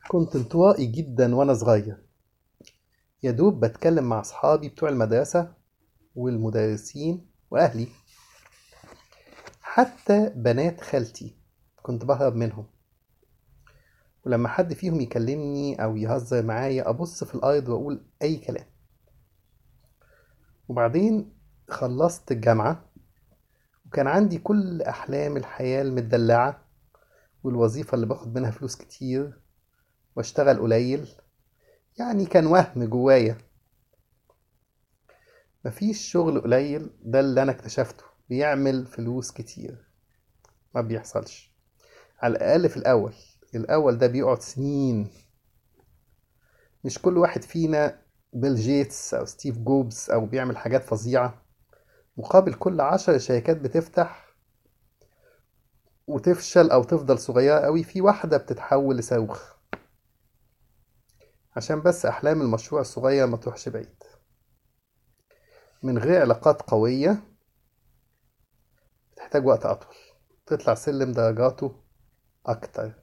كنت انطوائي جدا وأنا صغير يا دوب بتكلم مع أصحابي بتوع المدرسة والمدرسين وأهلي حتى بنات خالتي كنت بهرب منهم ولما حد فيهم يكلمني أو يهزر معايا أبص في الأرض وأقول أي كلام وبعدين خلصت الجامعة وكان عندي كل أحلام الحياة المدلعة والوظيفة اللي باخد منها فلوس كتير واشتغل قليل يعني كان وهم جوايا مفيش شغل قليل ده اللي أنا اكتشفته بيعمل فلوس كتير ما بيحصلش على الأقل في الأول الأول ده بيقعد سنين مش كل واحد فينا بيل جيتس أو ستيف جوبز أو بيعمل حاجات فظيعة مقابل كل عشر شركات بتفتح وتفشل أو تفضل صغيرة أوي في واحدة بتتحول لصاروخ عشان بس أحلام المشروع الصغير ما تروحش بعيد من غير علاقات قوية بتحتاج وقت أطول تطلع سلم درجاته أكتر